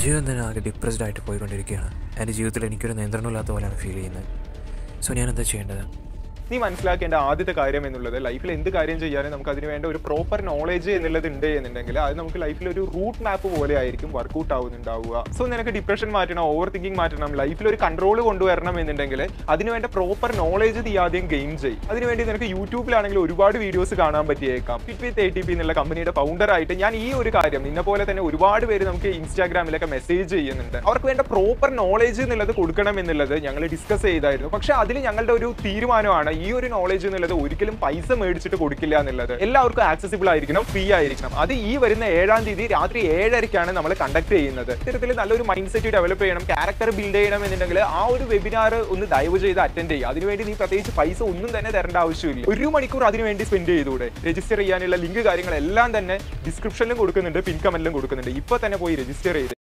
ജീവിതം തന്നെ ആകെ ഡിപ്രസ്ഡ് ആയിട്ട് പോയിക്കൊണ്ടിരിക്കുകയാണ് എൻ്റെ ജീവിതത്തിൽ എനിക്കൊരു നിയന്ത്രണമില്ലാത്ത പോലെയാണ് ഫീൽ ചെയ്യുന്നത് സോ ഞാൻ എന്താ ചെയ്യേണ്ടത് നീ മനസ്സിലാക്കേണ്ട ആദ്യത്തെ കാര്യം എന്നുള്ളത് ലൈഫിൽ എന്ത് കാര്യം ചെയ്യാനും നമുക്ക് അതിന് വേണ്ട ഒരു പ്രോപ്പർ നോളേജ് എന്നുള്ളത് ഉണ്ട് എന്നുണ്ടെങ്കിൽ അത് നമുക്ക് ലൈഫിൽ ഒരു റൂട്ട് മാപ്പ് പോലെ ആയിരിക്കും വർക്കൗട്ട് ആവുന്നുണ്ടാവുക സോ നിനക്ക് ഡിപ്രഷൻ മാറ്റണം ഓവർ തിങ്കിങ് മാറ്റണം ലൈഫിൽ ഒരു കൺട്രോൾ കൊണ്ടുവരണം എന്നുണ്ടെങ്കിൽ അതിന് വേണ്ട പ്രോപ്പർ നോളേജ് നീ ആദ്യം ഗെയിൻ ചെയ്യും അതിനുവേണ്ടി നിനക്ക് യൂട്യൂബിലാണെങ്കിൽ ഒരുപാട് വീഡിയോസ് കാണാൻ പറ്റിയേക്കാം fit with A T P എന്നുള്ള കമ്പനിയുടെ ഫൗണ്ടർ ആയിട്ട് ഞാൻ ഈ ഒരു കാര്യം നിന്നെ പോലെ തന്നെ ഒരുപാട് പേര് നമുക്ക് ഇൻസ്റ്റാഗ്രാമിലൊക്കെ മെസ്സേജ് ചെയ്യുന്നുണ്ട് അവർക്ക് വേണ്ട പ്രോപ്പർ നോളേജ് എന്നുള്ളത് കൊടുക്കണം എന്നുള്ളത് ഞങ്ങൾ ഡിസ്കസ് ചെയ്തായിരുന്നു പക്ഷെ അതിൽ ഞങ്ങളുടെ ഒരു തീരുമാനമാണ് ഈ ഒരു നോളേജ് എന്നുള്ളത് ഒരിക്കലും പൈസ മേടിച്ചിട്ട് കൊടുക്കില്ല എന്നുള്ളത് എല്ലാവർക്കും ആക്സസിബിൾ ആയിരിക്കണം ഫ്രീ ആയിരിക്കണം അത് ഈ വരുന്ന ഏഴാം തീയതി രാത്രി ഏഴരയ്ക്കാണ് നമ്മൾ കണ്ടക്ട് ചെയ്യുന്നത് ഇത്തരത്തിൽ നല്ലൊരു മൈൻഡ് സെറ്റ് ഡെവലപ്പ് ചെയ്യണം ക്യാരക്ടർ ബിൽഡ് ചെയ്യണം എന്നുണ്ടെങ്കിൽ ആ ഒരു വെബിനാർ ഒന്ന് ദയവ് ചെയ്ത് അറ്റൻഡ് ചെയ്യുക അതിനുവേണ്ടി നീ പ്രത്യേകിച്ച് പൈസ ഒന്നും തന്നെ തരേണ്ട ആവശ്യമില്ല ഒരു മണിക്കൂർ അതിനുവേണ്ടി സ്പെൻഡ് ചെയ്തൂടെ രജിസ്റ്റർ ചെയ്യാനുള്ള ലിങ്ക് കാര്യങ്ങളെല്ലാം തന്നെ ഡിസ്ക്രിപ്ഷനിലും കൊടുക്കുന്നുണ്ട് പിൻ കമന്റിലും കൊടുക്കുന്നുണ്ട് ഇപ്പൊ തന്നെ പോയി രജിസ്റ്റർ ചെയ്ത്